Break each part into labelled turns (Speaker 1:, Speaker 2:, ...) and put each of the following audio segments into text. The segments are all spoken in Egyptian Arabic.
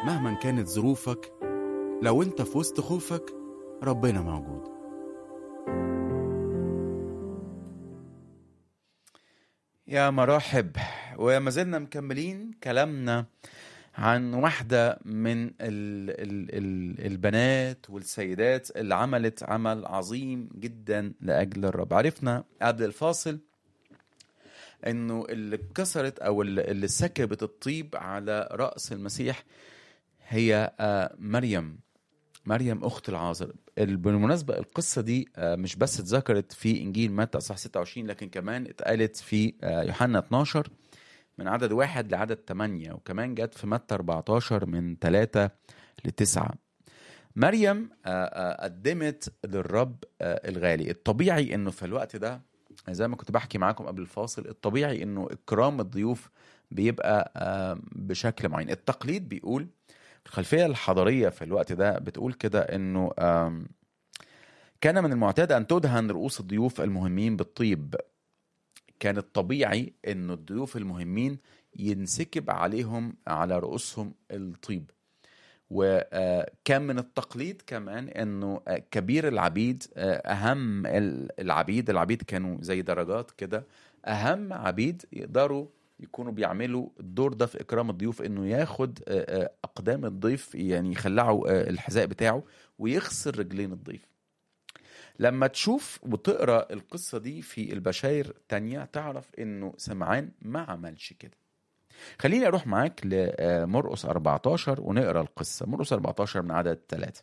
Speaker 1: مهما كانت ظروفك لو انت في وسط خوفك ربنا موجود
Speaker 2: يا مراحب وما زلنا مكملين كلامنا عن واحدة من ال ال ال البنات والسيدات اللي عملت عمل عظيم جدا لأجل الرب عرفنا قبل الفاصل انه اللي كسرت او اللي اللي سكبت الطيب على رأس المسيح هي آه، مريم مريم اخت العازر ال- بالمناسبه القصه دي آه، مش بس اتذكرت في انجيل متى اصحاح 26 لكن كمان اتقالت في آه، يوحنا 12 من عدد واحد لعدد 8 وكمان جت في متى 14 من 3 ل 9 مريم آه، آه، قدمت للرب آه، الغالي الطبيعي انه في الوقت ده زي ما كنت بحكي معاكم قبل الفاصل الطبيعي انه اكرام الضيوف بيبقى آه، بشكل معين التقليد بيقول الخلفية الحضارية في الوقت ده بتقول كده انه آم، كان من المعتاد ان تدهن رؤوس الضيوف المهمين بالطيب كان الطبيعي انه الضيوف المهمين ينسكب عليهم على رؤوسهم الطيب وكان من التقليد كمان انه آه، كبير العبيد آه، اهم ال- العبيد العبيد كانوا زي درجات كده اهم عبيد يقدروا يكونوا بيعملوا الدور ده في اكرام الضيوف انه ياخد آه، آه، اقدام الضيف يعني يخلعوا آه، الحذاء بتاعه ويغسل رجلين الضيف لما تشوف وتقرا القصه دي في البشاير تانية تعرف انه سمعان ما عملش كده خليني اروح معاك لمرقس 14 ونقرا القصه مرقس 14 من عدد ثلاثة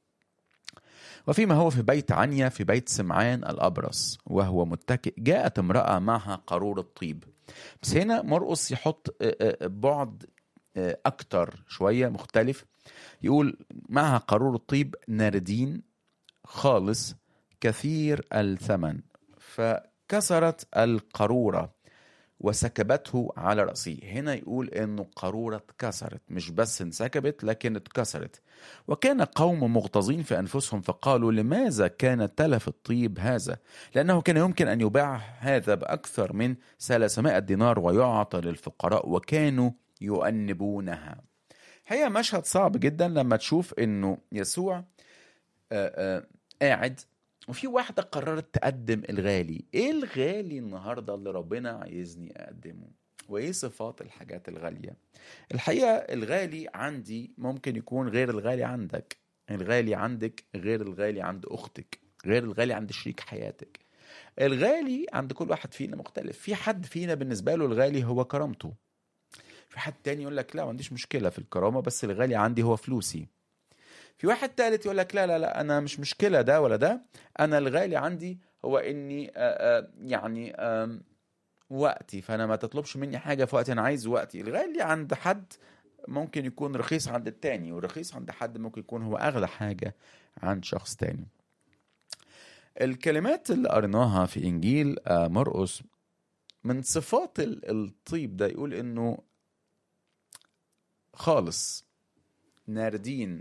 Speaker 2: وفيما هو في بيت عنيا في بيت سمعان الابرص وهو متكئ جاءت امراه معها قارورة طيب بس هنا مرقس يحط آه، آه، بعد آه، اكتر شويه مختلف يقول معها قارورة طيب ناردين خالص كثير الثمن فكسرت القارورة وسكبته على رأسه هنا يقول انه قارورة اتكسرت مش بس انسكبت لكن اتكسرت وكان قوم مغتاظين في أنفسهم فقالوا لماذا كان تلف الطيب هذا لأنه كان يمكن أن يباع هذا بأكثر من 300 دينار ويعطى للفقراء وكانوا يؤنبونها هي مشهد صعب جدا لما تشوف انه يسوع آه، آه، قاعد وفي واحدة قررت تقدم الغالي ايه الغالي النهاردة اللي ربنا عايزني اقدمه وايه صفات الحاجات الغالية الحقيقة الغالي عندي ممكن يكون غير الغالي عندك الغالي عندك غير الغالي عند اختك غير الغالي عند شريك حياتك الغالي عند كل واحد فينا مختلف في حد فينا بالنسبة له الغالي هو كرامته في حد تاني يقول لك لا ما عنديش مشكلة في الكرامة بس الغالي عندي هو فلوسي في واحد تالت يقول لك لا لا لا انا مش مشكله ده ولا ده انا الغالي عندي هو اني آه، آه، يعني آم، وقتي فانا ما تطلبش مني حاجه في وقت انا عايز وقتي الغالي عند حد ممكن يكون رخيص عند التاني والرخيص عند حد ممكن يكون هو اغلى حاجه عند شخص تاني الكلمات اللي قريناها في انجيل آه، مرقس من صفات ال- الطيب ده يقول انه خالص ناردين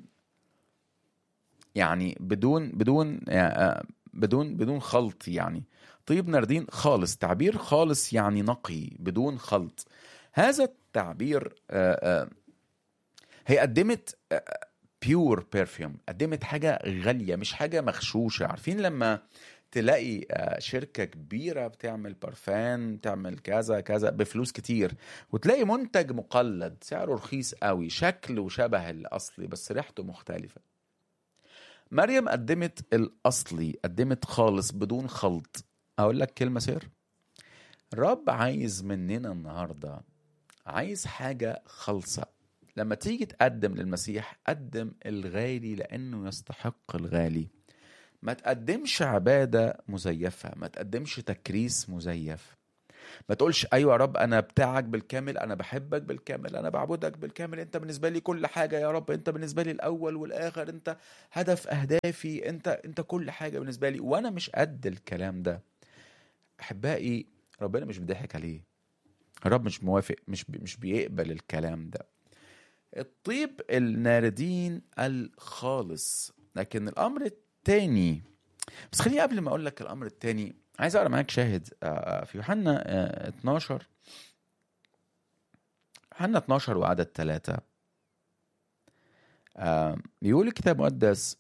Speaker 2: يعني بدون بدون آه، بدون بدون خلط يعني طيب ناردين خالص تعبير خالص يعني نقي بدون خلط هذا التعبير آه، آه، هي قدمت بيور بيرفيوم قدمت حاجة غالية مش حاجة مغشوشة عارفين لما تلاقي آه، شركة كبيرة بتعمل برفان تعمل كذا كذا بفلوس كتير وتلاقي منتج مقلد سعره رخيص قوي شكله شبه الأصلي بس ريحته مختلفة مريم قدمت الأصلي قدمت خالص بدون خلط أقول لك كلمة سر الرب عايز مننا النهاردة عايز حاجة خالصة لما تيجي تقدم للمسيح قدم الغالي لأنه يستحق الغالي ما تقدمش عبادة مزيفة ما تقدمش تكريس مزيف ما تقولش ايوه يا رب انا بتاعك بالكامل انا بحبك بالكامل انا بعبدك بالكامل انت بالنسبه لي كل حاجه يا رب انت بالنسبه لي الاول والاخر انت هدف اهدافي انت انت كل حاجه بالنسبه لي وانا مش قد الكلام ده احبائي ربنا مش بيضحك عليه الرب مش موافق مش بي مش بيقبل الكلام ده الطيب الناردين الخالص لكن الامر التاني بس خليني قبل ما اقول لك الامر التاني عايز اقرا معاك شاهد آه، في يوحنا آه، 12 يوحنا 12 وعدد ثلاثة آه يقول الكتاب المقدس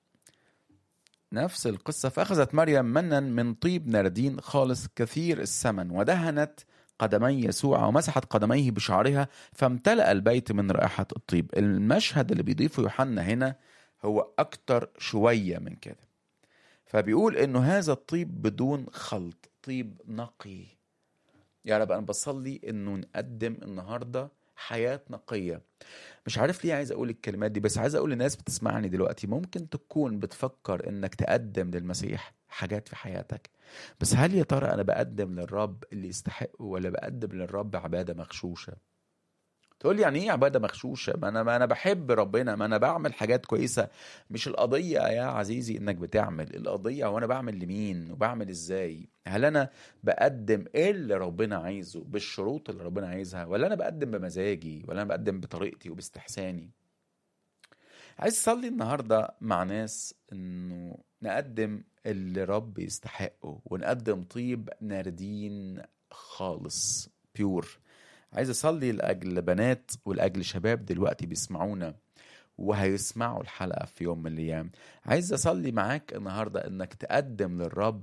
Speaker 2: نفس القصة فأخذت مريم منا من طيب نردين خالص كثير الثمن ودهنت قدمي يسوع ومسحت قدميه بشعرها فامتلأ البيت من رائحة الطيب المشهد اللي بيضيفه يوحنا هنا هو أكتر شوية من كده فبيقول إنه هذا الطيب بدون خلط طيب نقي يا رب أنا بصلي إنه نقدم النهاردة حياة نقية مش عارف ليه عايز أقول الكلمات دي بس عايز أقول للناس بتسمعني دلوقتي ممكن تكون بتفكر إنك تقدم للمسيح حاجات في حياتك بس هل يا ترى أنا بقدم للرب اللي يستحقه ولا بقدم للرب عبادة مغشوشة تقول لي يعني ايه عباده مغشوشه ما انا ما انا بحب ربنا ما انا بعمل حاجات كويسه مش القضيه يا عزيزي انك بتعمل القضيه هو انا بعمل لمين وبعمل ازاي هل انا بقدم ايه اللي ربنا عايزه بالشروط اللي ربنا عايزها ولا انا بقدم بمزاجي ولا انا بقدم بطريقتي وباستحساني عايز اصلي النهارده مع ناس انه نقدم اللي رب يستحقه ونقدم طيب ناردين خالص بيور عايز اصلي لاجل بنات ولاجل شباب دلوقتي بيسمعونا وهيسمعوا الحلقه في يوم من الايام عايز اصلي معاك النهارده انك تقدم للرب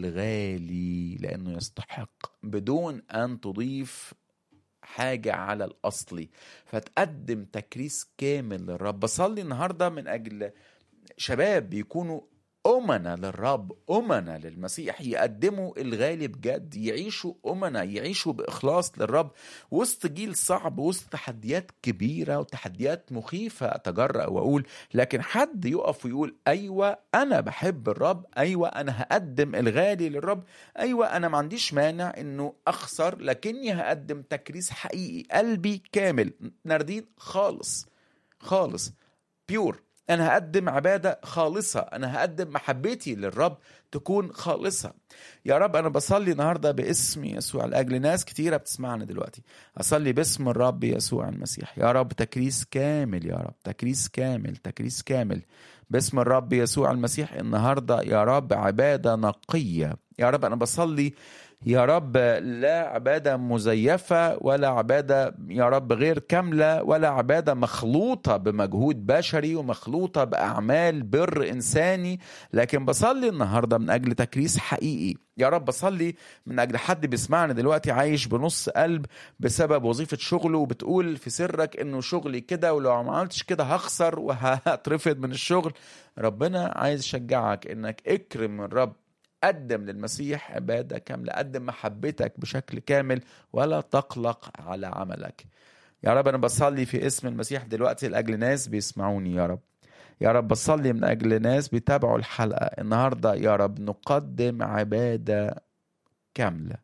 Speaker 2: الغالي لانه يستحق بدون ان تضيف حاجة على الأصلي فتقدم تكريس كامل للرب بصلي النهاردة من أجل شباب يكونوا أمنا للرب أمنا للمسيح يقدموا الغالي بجد يعيشوا أمنا يعيشوا بإخلاص للرب وسط جيل صعب وسط تحديات كبيرة وتحديات مخيفة أتجرأ وأقول لكن حد يقف ويقول أيوة أنا بحب الرب أيوة أنا هقدم الغالي للرب أيوة أنا ما عنديش مانع إنه أخسر لكني هقدم تكريس حقيقي قلبي كامل ناردين خالص خالص بيور انا هقدم عباده خالصه انا هقدم محبتي للرب تكون خالصه يا رب انا بصلي النهارده باسم يسوع لاجل ناس كتيره بتسمعنا دلوقتي اصلي باسم الرب يسوع المسيح يا رب تكريس كامل يا رب تكريس كامل تكريس كامل باسم الرب يسوع المسيح النهارده يا رب عباده نقيه يا رب انا بصلي يا رب لا عبادة مزيفة ولا عبادة يا رب غير كاملة ولا عبادة مخلوطة بمجهود بشري ومخلوطة بأعمال بر إنساني لكن بصلي النهاردة من أجل تكريس حقيقي يا رب بصلي من أجل حد بيسمعني دلوقتي عايش بنص قلب بسبب وظيفة شغله وبتقول في سرك إنه شغلي كده ولو ما عملتش كده هخسر وهترفض من الشغل ربنا عايز يشجعك إنك اكرم الرب قدم للمسيح عبادة كاملة قدم محبتك بشكل كامل ولا تقلق على عملك يا رب أنا بصلي في اسم المسيح دلوقتي لأجل ناس بيسمعوني يا رب يا رب بصلي من أجل ناس بيتابعوا الحلقة النهاردة يا رب نقدم عبادة كاملة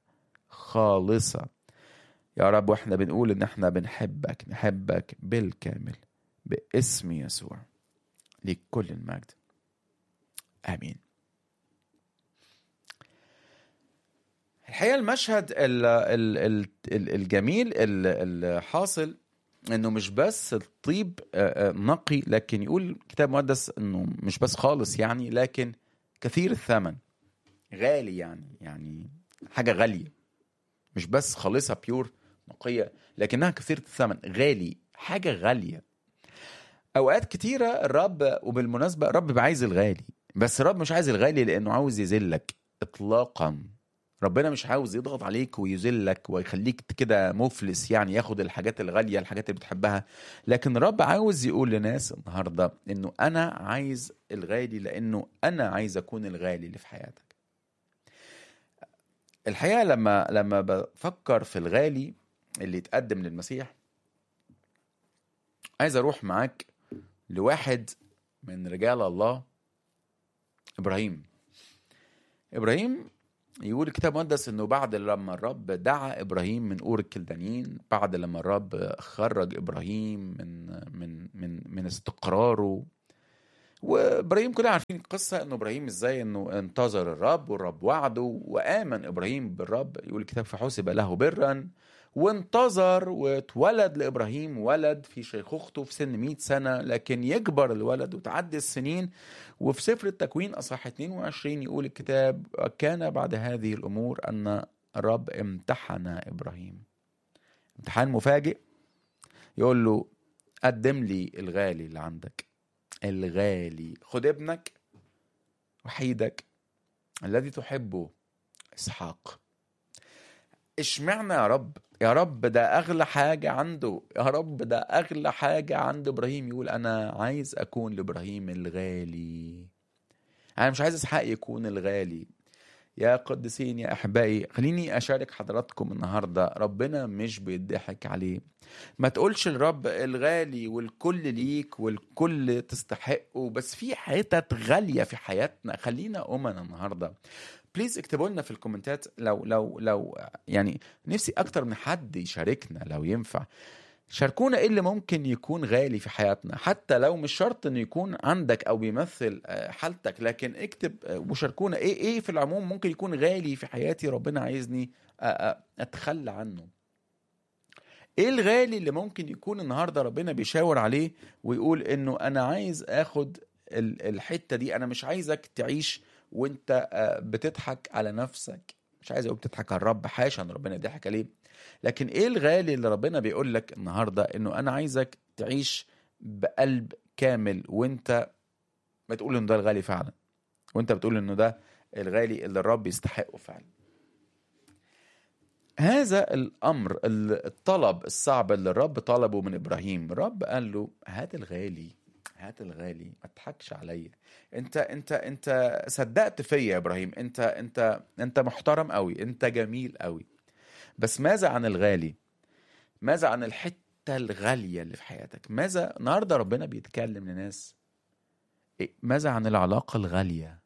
Speaker 2: خالصة يا رب واحنا بنقول ان احنا بنحبك نحبك بالكامل باسم يسوع ليك كل المجد امين الحقيقه المشهد ال ال ال ال الجميل الحاصل انه مش بس الطيب نقي لكن يقول الكتاب المقدس انه مش بس خالص يعني لكن كثير الثمن غالي يعني يعني حاجه غاليه مش بس خالصه بيور نقيه لكنها كثيره الثمن غالي حاجه غاليه اوقات كتيره الرب وبالمناسبه الرب عايز الغالي بس الرب مش عايز الغالي لانه عاوز يذلك اطلاقا ربنا مش عاوز يضغط عليك ويذلك ويخليك كده مفلس يعني ياخد الحاجات الغالية الحاجات اللي بتحبها لكن الرب عاوز يقول لناس النهاردة انه انا عايز الغالي لانه انا عايز اكون الغالي اللي في حياتك الحقيقة لما لما بفكر في الغالي اللي يتقدم للمسيح عايز اروح معاك لواحد من رجال الله ابراهيم ابراهيم يقول الكتاب المقدس انه بعد لما الرب دعا ابراهيم من اور الكلدانيين بعد لما الرب خرج ابراهيم من من من من استقراره وابراهيم كلنا عارفين القصه انه ابراهيم ازاي انه انتظر الرب والرب وعده وامن ابراهيم بالرب يقول الكتاب فحسب له برا وانتظر واتولد لابراهيم ولد في شيخوخته في سن 100 سنه لكن يكبر الولد وتعدي السنين وفي سفر التكوين اصحاح 22 يقول الكتاب كان بعد هذه الامور ان الرب امتحن ابراهيم امتحان مفاجئ يقول له قدم لي الغالي اللي عندك الغالي خد ابنك وحيدك الذي تحبه اسحاق اشمعنى يا رب يا رب ده اغلى حاجه عنده يا رب ده اغلى حاجه عند ابراهيم يقول انا عايز اكون لابراهيم الغالي انا مش عايز اسحاق يكون الغالي يا قدسين يا احبائي خليني اشارك حضراتكم النهارده ربنا مش بيضحك عليه ما تقولش الرب الغالي والكل ليك والكل تستحقه بس في حتت غاليه في حياتنا خلينا امنا النهارده بليز اكتبوا لنا في الكومنتات لو لو لو يعني نفسي اكتر من حد يشاركنا لو ينفع شاركونا ايه اللي ممكن يكون غالي في حياتنا حتى لو مش شرط انه يكون عندك او بيمثل آه، حالتك لكن اكتب آه، وشاركونا ايه ايه في العموم ممكن يكون غالي في حياتي ربنا عايزني آه، آه، اتخلى عنه ايه الغالي اللي ممكن يكون النهارده ربنا بيشاور عليه ويقول انه انا عايز اخد ال- الحته دي انا مش عايزك تعيش وانت آه، بتضحك على نفسك مش عايز اقول بتضحك على الرب حاشا ان ربنا يضحك عليه لكن ايه الغالي اللي ربنا بيقول لك النهارده انه انا عايزك تعيش بقلب كامل وانت بتقول انه ده الغالي فعلا وانت بتقول انه ده الغالي اللي الرب يستحقه فعلا هذا الامر ال- الطلب الصعب اللي الرب طلبه من ابراهيم الرب قال له هات الغالي هات الغالي ما تضحكش عليا انت انت انت صدقت فيا يا ابراهيم انت انت انت محترم قوي انت جميل قوي بس ماذا عن الغالي ماذا عن الحته الغاليه اللي في حياتك ماذا النهارده ربنا بيتكلم لناس إيه؟ ماذا عن العلاقه الغاليه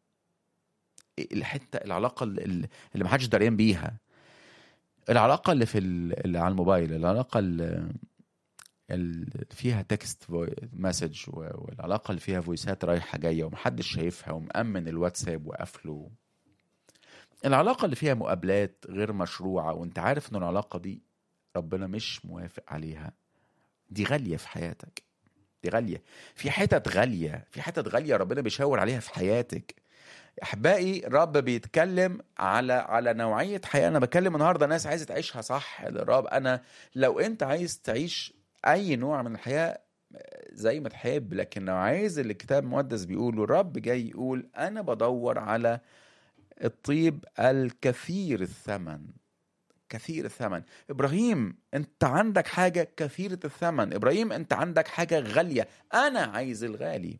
Speaker 2: إيه الحته العلاقه اللي, اللي محدش دريان بيها العلاقه اللي في ال- اللي على الموبايل العلاقه اللي اللي فيها تكست مسج والعلاقه اللي فيها فويسات رايحه جايه ومحدش شايفها ومأمن الواتساب وقافله العلاقه اللي فيها مقابلات غير مشروعه وانت عارف ان العلاقه دي ربنا مش موافق عليها دي غاليه في حياتك دي غاليه في حتت غاليه في حتت غاليه ربنا بيشاور عليها في حياتك احبائي الرب بيتكلم على على نوعيه حياه انا بكلم النهارده ناس عايزه تعيشها صح الرب انا لو انت عايز تعيش اي نوع من الحياه زي ما تحب لكن لو عايز اللي الكتاب المقدس بيقوله الرب جاي يقول انا بدور على الطيب الكثير الثمن كثير الثمن ابراهيم انت عندك حاجه كثيره الثمن ابراهيم انت عندك حاجه غاليه انا عايز الغالي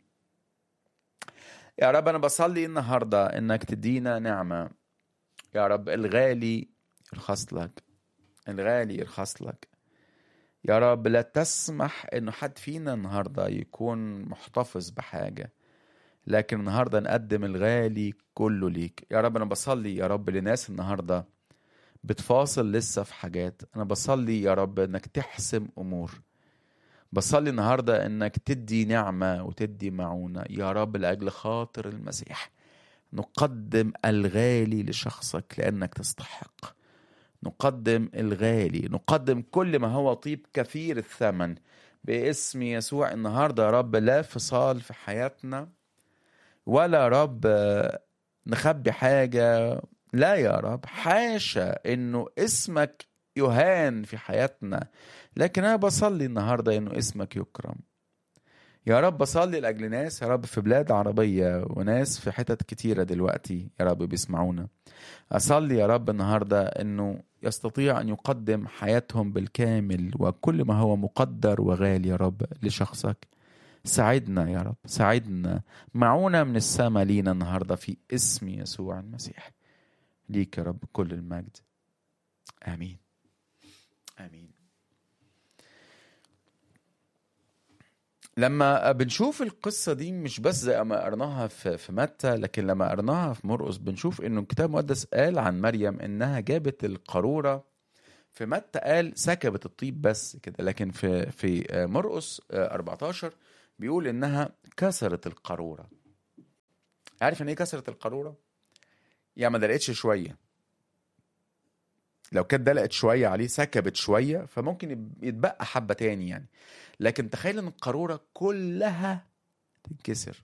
Speaker 2: يا رب انا بصلي النهارده انك تدينا نعمه يا رب الغالي يرخص لك الغالي يرخص لك يا رب لا تسمح انه حد فينا النهارده يكون محتفظ بحاجه لكن النهارده نقدم الغالي كله ليك يا رب انا بصلي يا رب لناس النهارده بتفاصل لسه في حاجات انا بصلي يا رب انك تحسم امور بصلي النهارده انك تدي نعمه وتدي معونه يا رب لاجل خاطر المسيح نقدم الغالي لشخصك لانك تستحق نقدم الغالي نقدم كل ما هو طيب كثير الثمن باسم يسوع النهارده يا رب لا فصال في حياتنا ولا يا رب آه، نخبي حاجه لا يا رب حاشا انه اسمك يهان في حياتنا لكن انا بصلي النهارده انه اسمك يكرم يا رب بصلي لاجل ناس يا رب في بلاد عربيه وناس في حتت كتيره دلوقتي يا رب بيسمعونا اصلي يا رب النهارده انه يستطيع ان يقدم حياتهم بالكامل وكل ما هو مقدر وغالي يا رب لشخصك ساعدنا يا رب ساعدنا معونا من السماء لينا النهارده في اسم يسوع المسيح ليك يا رب كل المجد امين امين لما بنشوف القصة دي مش بس زي ما قرناها في في متى لكن لما قرناها في مرقس بنشوف انه الكتاب المقدس قال عن مريم انها جابت القارورة في متى قال سكبت الطيب بس كده لكن في في مرقس 14 بيقول انها كسرت القارورة عارف يعني ايه كسرت القارورة؟ يعني ما دلقتش شوية لو كانت دلقت شوية عليه سكبت شوية فممكن يتبقى حبة تاني يعني لكن تخيل ان القارورة كلها تنكسر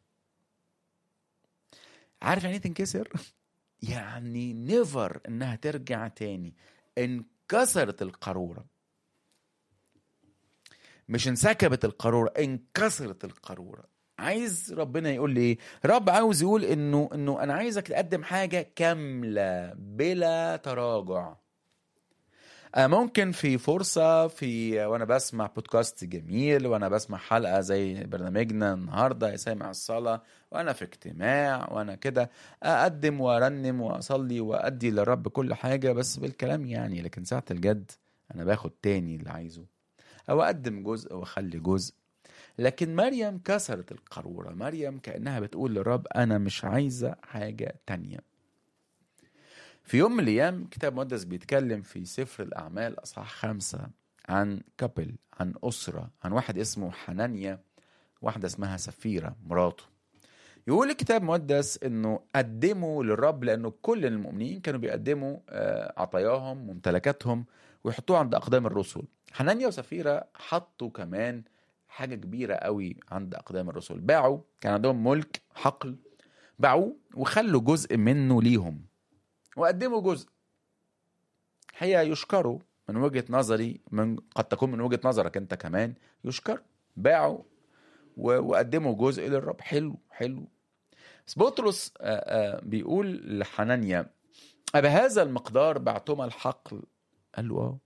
Speaker 2: عارف يعني ايه تنكسر؟ يعني نيفر انها ترجع تاني انكسرت القارورة مش انسكبت القارورة انكسرت القارورة عايز ربنا يقول لي ايه رب عاوز يقول انه انه انا عايزك تقدم حاجة كاملة بلا تراجع آه، ممكن في فرصة في وأنا بسمع بودكاست جميل وأنا بسمع حلقة زي برنامجنا النهاردة سامع الصلاة وأنا في اجتماع وأنا كده أقدم وأرنم وأصلي وأدي للرب كل حاجة بس بالكلام يعني لكن ساعة الجد أنا باخد تاني اللي عايزه أو أقدم جزء وأخلي جزء لكن مريم كسرت القارورة مريم كأنها بتقول للرب أنا مش عايزة حاجة تانية في يوم من الأيام كتاب مقدس بيتكلم في سفر الأعمال أصحاح خمسة عن كابل عن أسرة عن واحد اسمه حنانيا واحدة اسمها سفيرة مراته يقول الكتاب المقدس انه قدموا للرب لانه كل المؤمنين كانوا بيقدموا آه، عطاياهم وممتلكاتهم ويحطوها عند اقدام الرسل حنانيا وسفيرة حطوا كمان حاجة كبيرة قوي عند اقدام الرسل باعوا كان عندهم ملك حقل باعوه وخلوا جزء منه ليهم وقدموا جزء هي يشكروا من وجهة نظري من قد تكون من وجهة نظرك انت كمان يشكروا باعوا و- وقدموا جزء للرب حلو حلو بس بطرس آه، آه، بيقول لحنانيا أبهذا المقدار بعتما الحقل قال له اه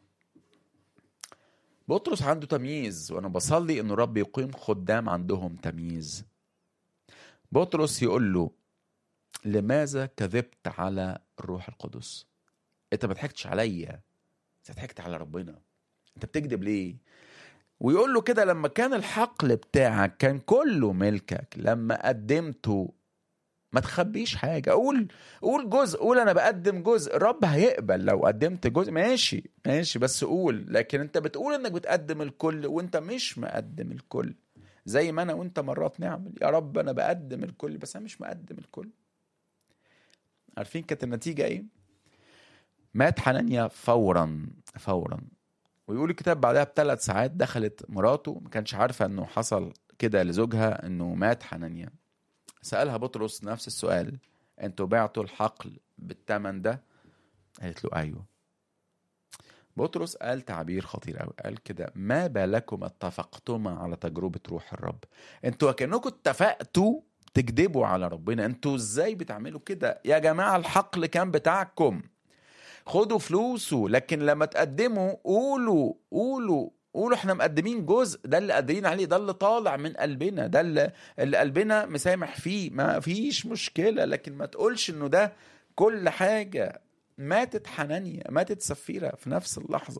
Speaker 2: بطرس عنده تمييز وانا بصلي ان الرب يقيم خدام عندهم تمييز بطرس يقول له لماذا كذبت على الروح القدس انت ما ضحكتش عليا انت ضحكت على ربنا انت بتكذب ليه ويقول له كده لما كان الحقل بتاعك كان كله ملكك لما قدمته ما تخبيش حاجة قول قول جزء قول أنا بقدم جزء الرب هيقبل لو قدمت جزء ماشي ماشي بس قول لكن أنت بتقول إنك بتقدم الكل وأنت مش مقدم الكل زي ما أنا وأنت مرات نعمل يا رب أنا بقدم الكل بس أنا مش مقدم الكل عارفين كانت النتيجة إيه؟ مات حنانيا فورا فورا ويقول الكتاب بعدها بثلاث ساعات دخلت مراته ما كانش عارفة انه حصل كده لزوجها انه مات حنانيا سألها بطرس نفس السؤال انتوا بعتوا الحقل بالثمن ده قالت له ايوه بطرس قال تعبير خطير قوي قال كده ما بالكم اتفقتما على تجربة روح الرب انتوا كأنكم اتفقتوا تكذبوا على ربنا انتوا ازاي بتعملوا كده يا جماعة الحقل كان بتاعكم خدوا فلوسه لكن لما تقدموا قولوا قولوا قولوا احنا مقدمين جزء ده اللي قادرين عليه ده اللي طالع من قلبنا ده اللي, اللي قلبنا مسامح فيه ما فيش مشكلة لكن ما تقولش انه ده كل حاجة ماتت حنانيا ماتت سفيرة في نفس اللحظة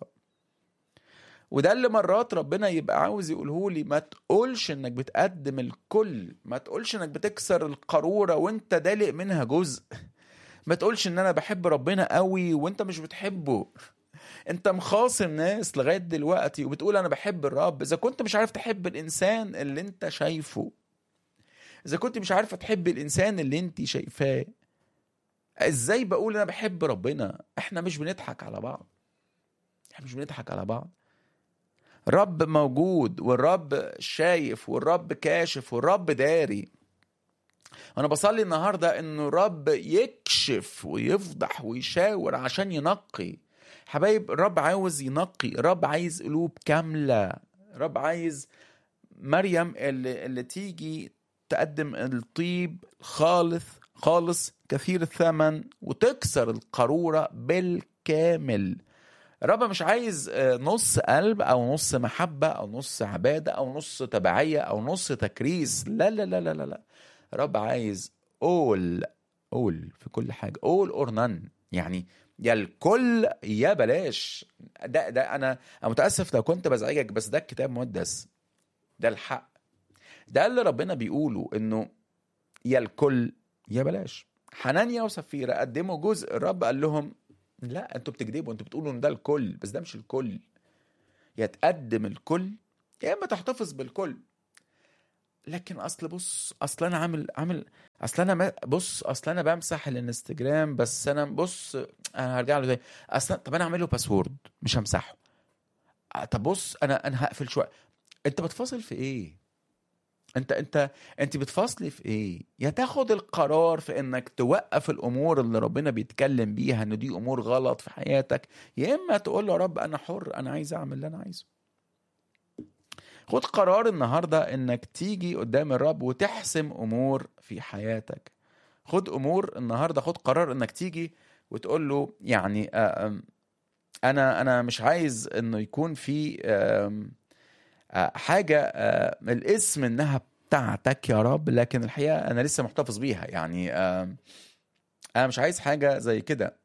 Speaker 2: وده اللي مرات ربنا يبقى عاوز يقوله لي ما تقولش انك بتقدم الكل ما تقولش انك بتكسر القارورة وانت دالق منها جزء ما تقولش ان انا بحب ربنا قوي وانت مش بتحبه انت مخاصم ناس لغايه دلوقتي وبتقول انا بحب الرب اذا كنت مش عارف تحب الانسان اللي انت شايفه اذا كنت مش عارفه تحب الانسان اللي انت شايفاه ازاي بقول انا بحب ربنا احنا مش بنضحك على بعض احنا مش بنضحك على بعض الرب موجود والرب شايف والرب كاشف والرب داري انا بصلي النهارده انه الرب يكشف ويفضح ويشاور عشان ينقي حبايب الرب عاوز ينقي الرب عايز قلوب كامله الرب عايز مريم اللي, اللي تيجي تقدم الطيب خالص خالص كثير الثمن وتكسر القارورة بالكامل الرب مش عايز آه، نص قلب او نص محبة او نص عبادة او نص تبعية او نص تكريس لا لا لا لا لا, لا. الرب عايز all all في كل حاجة all or none يعني يا الكل يا بلاش ده ده انا انا متاسف لو كنت بزعجك بس ده الكتاب مقدس ده الحق ده اللي ربنا بيقوله انه يا الكل يا بلاش حنانيا وسفيرة قدموا جزء الرب قال لهم لا انتوا بتكذبوا انتوا بتقولوا ان ده الكل بس ده مش الكل يا تقدم الكل يا اما تحتفظ بالكل لكن اصل بص اصل انا عامل عامل اصل انا ما- بص اصل انا بمسح الانستجرام بس انا بص انا هرجع له تاني اصل طب انا اعمل له باسورد مش همسحه آه، طب بص انا انا هقفل شويه انت بتفاصل في ايه انت انت انت بتفاصلي في ايه يا تاخد القرار في انك توقف الامور اللي ربنا بيتكلم بيها ان دي امور غلط في حياتك يا اما تقول له يا رب انا حر انا عايز اعمل اللي انا عايزه خد قرار النهارده انك تيجي قدام الرب وتحسم امور في حياتك خد امور النهارده خد قرار انك تيجي وتقول له يعني آه، آم، انا انا مش عايز انه يكون في آم، آه، حاجه آه، الاسم انها بتاعتك يا رب لكن الحقيقه انا لسه محتفظ بيها يعني آم، انا مش عايز حاجه زي كده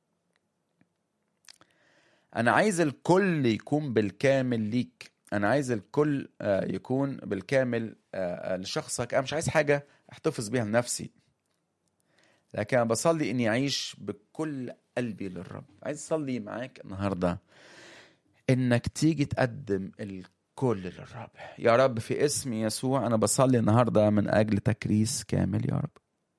Speaker 2: انا عايز الكل يكون بالكامل ليك انا عايز الكل آه، يكون بالكامل آه، آه، لشخصك انا مش عايز حاجه احتفظ بيها لنفسي لكن أنا بصلي اني اعيش بكل قلبي للرب عايز اصلي معاك النهارده انك تيجي تقدم الكل للرب يا رب في اسم يسوع انا بصلي النهارده من اجل تكريس كامل يا رب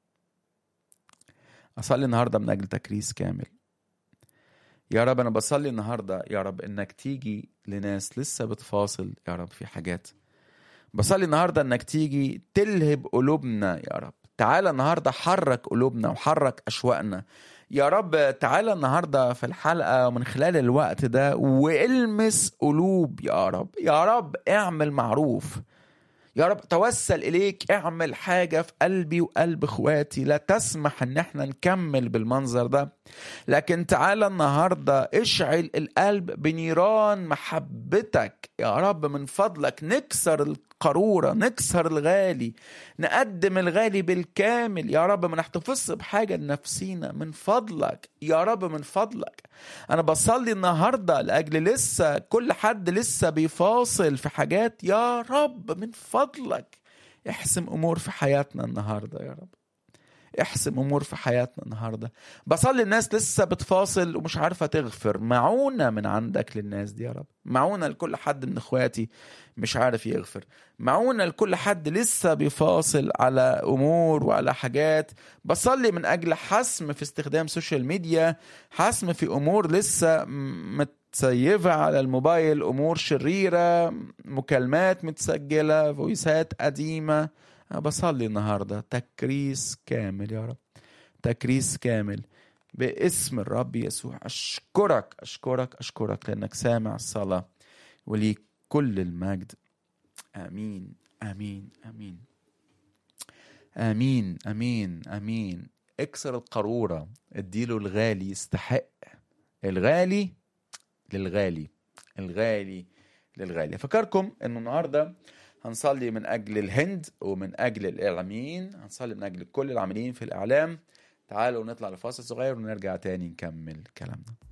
Speaker 2: اصلي النهارده من اجل تكريس كامل يا رب انا بصلي النهارده يا رب انك تيجي لناس لسه بتفاصل يا رب في حاجات بصلي النهارده انك تيجي تلهب قلوبنا يا رب تعالى النهارده حرك قلوبنا وحرك اشواقنا يا رب تعالى النهارده في الحلقه من خلال الوقت ده والمس قلوب يا رب يا رب اعمل معروف يا رب توسل اليك اعمل حاجه في قلبي وقلب اخواتي لا تسمح ان احنا نكمل بالمنظر ده لكن تعالى النهارده اشعل القلب بنيران محبتك يا رب من فضلك نكسر القاروره نكسر الغالي نقدم الغالي بالكامل يا رب ما نحتفظش بحاجه لنفسينا من فضلك يا رب من فضلك انا بصلي النهارده لاجل لسه كل حد لسه بيفاصل في حاجات يا رب من فضلك احسم امور في حياتنا النهارده يا رب احسم امور في حياتنا النهارده بصلي الناس لسه بتفاصل ومش عارفه تغفر معونه من عندك للناس دي يا رب معونه لكل حد من اخواتي مش عارف يغفر معونه لكل حد لسه بيفاصل على امور وعلى حاجات بصلي من اجل حسم في استخدام سوشيال ميديا حسم في امور لسه م- متسيفه على الموبايل امور شريره مكالمات متسجله فويسات قديمه أنا بصلي النهارده تكريس كامل يا رب تكريس كامل باسم الرب يسوع اشكرك اشكرك اشكرك لانك سامع الصلاه وليك كل المجد امين امين امين امين امين امين اكسر القاروره اديله الغالي يستحق الغالي للغالي الغالي للغالي افكركم انه النهارده هنصلي من اجل الهند ومن اجل الاعلاميين هنصلي من اجل كل العاملين في الاعلام تعالوا نطلع لفاصل صغير ونرجع تاني نكمل كلامنا